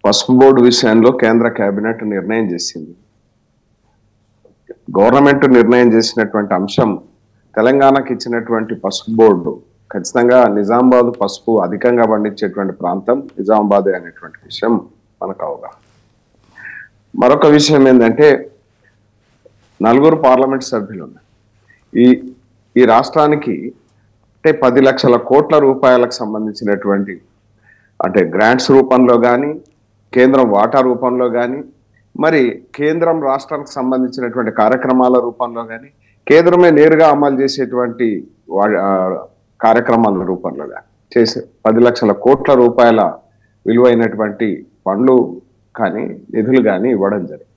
పసుపు బోర్డు విషయంలో కేంద్ర కేబినెట్ నిర్ణయం చేసింది గవర్నమెంట్ నిర్ణయం చేసినటువంటి అంశం తెలంగాణకి ఇచ్చినటువంటి పసుపు బోర్డు ఖచ్చితంగా నిజామాబాద్ పసుపు అధికంగా పండించేటువంటి ప్రాంతం నిజామాబాద్ అనేటువంటి విషయం మనకు అవగాహన మరొక విషయం ఏంటంటే నలుగురు పార్లమెంట్ సభ్యులు ఉన్నారు ఈ ఈ రాష్ట్రానికి అంటే పది లక్షల కోట్ల రూపాయలకు సంబంధించినటువంటి అంటే గ్రాంట్స్ రూపంలో కానీ కేంద్రం వాటా రూపంలో కానీ మరి కేంద్రం రాష్ట్రానికి సంబంధించినటువంటి కార్యక్రమాల రూపంలో కానీ కేంద్రమే నేరుగా అమలు చేసేటువంటి వా- ఆ, కార్యక్రమాల రూపంలో కానీ చేసే పది లక్షల కోట్ల రూపాయల విలువైనటువంటి పనులు కానీ నిధులు కానీ ఇవ్వడం జరిగింది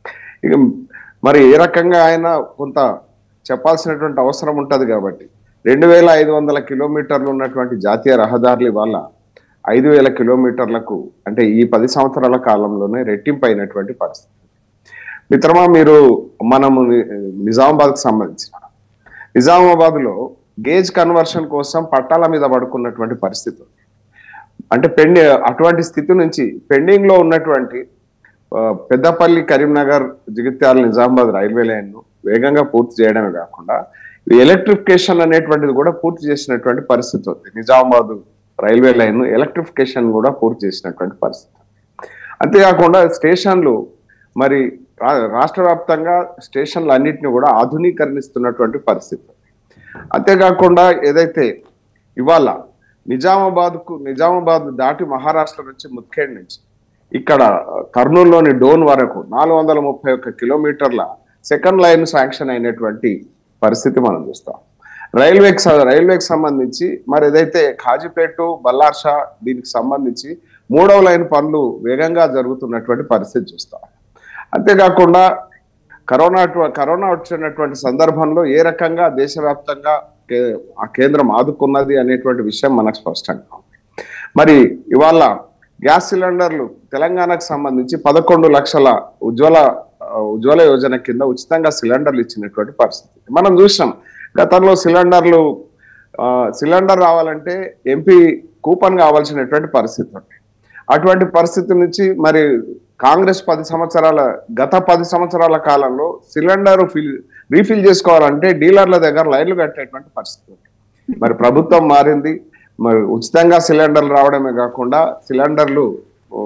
ఇక మరి ఏ రకంగా ఆయన కొంత చెప్పాల్సినటువంటి అవసరం ఉంటది కాబట్టి రెండు వేల ఐదు వందల కిలోమీటర్లు ఉన్నటువంటి జాతీయ రహదారుల వల్ల ఐదు వేల కిలోమీటర్లకు అంటే ఈ పది సంవత్సరాల కాలంలోనే రెట్టింపు అయినటువంటి పరిస్థితి మిత్రమా మీరు మనము ని- నిజామాబాద్కు సంబంధించిన నిజామాబాద్ లో గేజ్ కన్వర్షన్ కోసం పట్టాల మీద పడుకున్నటువంటి పరిస్థితి ఉంది. అంటే పెండి అటువంటి స్థితి నుంచి పెండింగ్ లో ఉన్నటువంటి ఆ, పెద్దపల్లి కరీంనగర్ జగిత్యాల నిజామాబాద్ రైల్వే లైన్ ను వేగంగా పూర్తి చేయడమే కాకుండా ఎలక్ట్రిఫికేషన్ అనేటువంటిది కూడా పూర్తి చేసినటువంటి పరిస్థితి ఉంది నిజామాబాద్ రైల్వే లైన్ ఎలక్ట్రిఫికేషన్ కూడా పూర్తి చేసినటువంటి పరిస్థితి అంతేకాకుండా స్టేషన్లు మరి రా- రాష్ట్ర వ్యాప్తంగా స్టేషన్లు అన్నింటినీ కూడా ఆధునీకరణిస్తున్నటువంటి పరిస్థితి అంతేకాకుండా ఏదైతే ఇవాళ నిజామాబాద్ కు నిజామాబాద్ దాటి మహారాష్ట్ర నుంచి ముత్ఖేడ్ నుంచి ఇక్కడ కర్నూలులోని డోన్ వరకు నాలుగు వందల ముప్పై ఒక్క కిలోమీటర్ల సెకండ్ లైన్ శాంక్షన్ అయినటువంటి పరిస్థితి మనం చూస్తాం రైల్వేకి స- రైల్వేకి సంబంధించి మరి ఏదైతే ఖాజీపేట బల్లార్షా దీనికి సంబంధించి మూడవ లైన్ పనులు వేగంగా జరుగుతున్నటువంటి పరిస్థితి చూస్తాం అంతేకాకుండా కరోనా అటు- కరోనా వచ్చినటువంటి సందర్భంలో ఏ రకంగా దేశవ్యాప్తంగా కే- ఆ కేంద్రం ఆదుకున్నది అనేటువంటి విషయం మనకు స్పష్టంగా ఉంది మరి ఇవాళ గ్యాస్ సిలిండర్లు తెలంగాణకు సంబంధించి పదకొండు లక్షల ఉజ్వల ఆ, ఉజ్వల యోజన కింద ఉచితంగా సిలిండర్లు ఇచ్చినటువంటి పరిస్థితి మనం చూసాం గతంలో సిలిండర్లు ఆ, సిలిండర్ రావాలంటే ఎంపీ కూపన్ కావాల్సినటువంటి పరిస్థితి ఉంది అటువంటి పరిస్థితి నుంచి మరి కాంగ్రెస్ పది సంవత్సరాల గత పది సంవత్సరాల కాలంలో సిలిండర్ ఫిల్ రీఫిల్ చేసుకోవాలంటే డీలర్ల దగ్గర లైన్లు కట్టేటువంటి పరిస్థితి ఉంది మరి ప్రభుత్వం మారింది మరి ఉచితంగా సిలిండర్లు రావడమే కాకుండా సిలిండర్లు ఓ,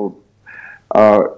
ఆ,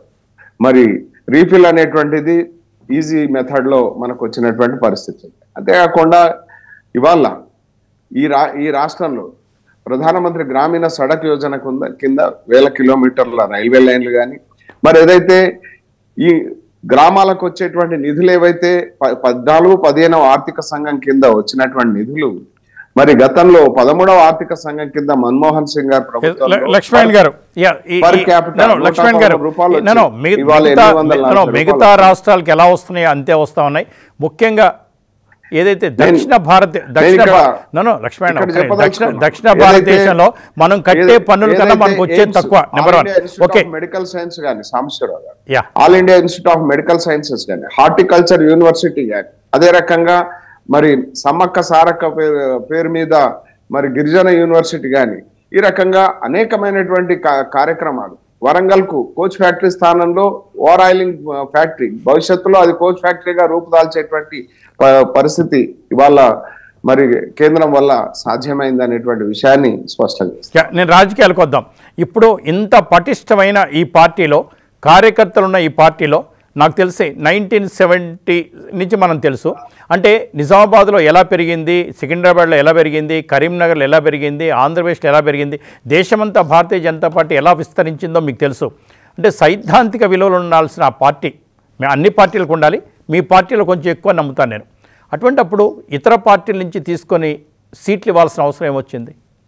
మరి రీఫిల్ అనేటువంటిది ఈజీ మెథడ్ లో మనకు వచ్చినటువంటి పరిస్థితి ఉంది. అంతేకాకుండా ఇవాళ ఈ రా ఈ రాష్ట్రంలో ప్రధానమంత్రి గ్రామీణ సడక్ యోజన కింద కింద వేల కిలోమీటర్ల రైల్వే లైన్లు కానీ మరి ఏదైతే ఈ గ్రామాలకు వచ్చేటువంటి నిధులు ఏవైతే ప- పద్నాలుగు పదిహేనవ ఆర్థిక సంఘం కింద వచ్చినటువంటి నిధులు మరి గతంలో పదమూడవ ఆర్థిక సంఘం కింద మన్మోహన్ సింగ్ గారు ల- ప్రభుత్వంలో లక్ష్మణ్ గారు యా, ఈ- Per ఈ- capita no, no, నూట లక్ష్మణ్ గారు పదమూడు రూపాయలు no, no, వచ్చి మిగ- ఇవాళ మిగతా ఎనిమిది వందల no, no, నలభై మిగతా రూపాయలు. రాష్ట్రాలకు ఎలా వస్తున్నాయో అంతే వస్తా ఉన్నాయి ముఖ్యంగా ఏదైతే దక్షిణ భారత దక్షిణ ఇక్కడ- భా- no, no, లక్ష్మణ్ ఇక్కడ ఒక్క నిమిషం. దక్షిణ చెప్పదలుచుకున్నాను. దక్షిణ ఏదైతే- భారతదేశంలో మనం కట్టే ఏదైతే- పన్నుల కన్నా ఏదైతే మనకు వచ్చేది ఎయిమ్స్, తక్కువ number all one India institute okay of medical science కానీ Sambasivarao garu yeah all India institute of medical sciences కానీ హార్టికల్చర్ యూనివర్సిటీ కానీ అదే రకంగా మరి సమ్మక్క సారక్క పేరు పేరు మీద మరి గిరిజన యూనివర్సిటీ కానీ ఈ రకంగా అనేకమైనటువంటి కా- కార్యక్రమాలు వరంగల్ కు కోచ్ ఫ్యాక్టరీ స్థానంలో ఓవర్ ఆయిలింగ్ ఫ్యాక్టరీ భవిష్యత్తులో అది కోచ్ ఫ్యాక్టరీగా రూపుదాల్చేటువంటి ప- పరిస్థితి ఇవాళ మరి కేంద్రం వల్ల సాధ్యమైంది అనేటువంటి విషయాన్ని స్పష్టం చేస్తారు యా, నేను రాజకీయాలకు వద్దాం ఇప్పుడు ఇంత పటిష్టమైన ఈ పార్టీలో కార్యకర్తలు ఉన్న ఈ పార్టీలో నాకు తెలిసి నైన్టీన్ సెవెంటీ నుంచి మనం తెలుసు అంటే నిజామాబాద్లో ఎలా పెరిగింది సికింద్రాబాద్లో ఎలా పెరిగింది కరీంనగర్లో ఎలా పెరిగింది ఆంధ్రప్రదేశ్లో ఎలా పెరిగింది దేశమంతా భారతీయ జనతా పార్టీ ఎలా విస్తరించిందో మీకు తెలుసు అంటే సైద్ధాంతిక విలువలు ఉండాల్సిన ఆ పార్టీ మే- అన్ని పార్టీలకు ఉండాలి మీ పార్టీలో కొంచెం ఎక్కువ నమ్ముతాను నేను అటువంటి అప్పుడు ఇతర పార్టీల నుంచి తీసుకొని సీట్లు ఇవ్వాల్సిన అవసరం ఏమొచ్చింది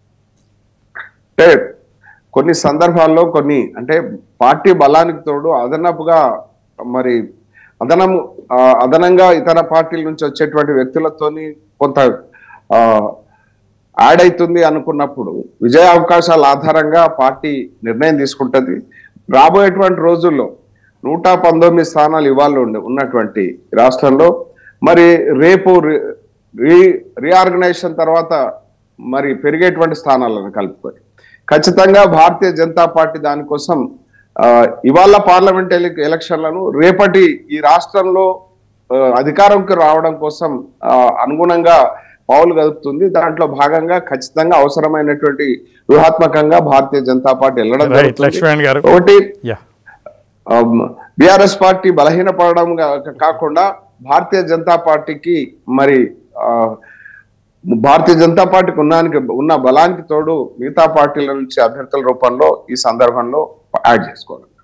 అంటే కొన్ని సందర్భాల్లో కొన్ని అంటే పార్టీ బలానికి తోడు అదనపుగా మరి అదనము ఆ, అదనంగా ఇతర పార్టీల నుంచి వచ్చేటువంటి వ్యక్తులతోని కొంత ఆ, యాడ్ అవుతుంది అనుకున్నప్పుడు విజయ అవకాశాల ఆధారంగా పార్టీ నిర్ణయం తీసుకుంటది రాబోయేటువంటి రోజుల్లో నూట పంతొమ్మిది స్థానాలు ఇవాళ ఉండి ఉన్నటువంటి రాష్ట్రంలో మరి రేపు రి- రీ రీఆర్గనైజేషన్ తర్వాత మరి పెరిగేటువంటి స్థానాలను కలుపుకొని ఖచ్చితంగా భారతీయ జనతా పార్టీ దానికోసం ఆ, ఇవాళ పార్లమెంట్ ఎలి- ఎలక్షన్లను రేపటి ఈ రాష్ట్రంలో ఆ, అధికారంకి రావడం కోసం ఆ, అనుగుణంగా పావులు కదుపుతుంది దాంట్లో భాగంగా ఖచ్చితంగా అవసరమైనటువంటి వ్యూహాత్మకంగా భారతీయ జనతా పార్టీ వెళ్ళడం రైట్ జరుగుతుంది. లక్ష్మణ్ గారు ఒకటి యా బిఆర్ఎస్ పార్టీ బలహీనపడడం గా- కాకుండా భారతీయ జనతా పార్టీకి మరి ఆ, భారతీయ జనతా పార్టీకి ఉన్నానికి ఉన్న బలానికి తోడు మిగతా పార్టీల నుంచి అభ్యర్థుల రూపంలో ఈ సందర్భంలో యాడ్ చేసుకోవాలి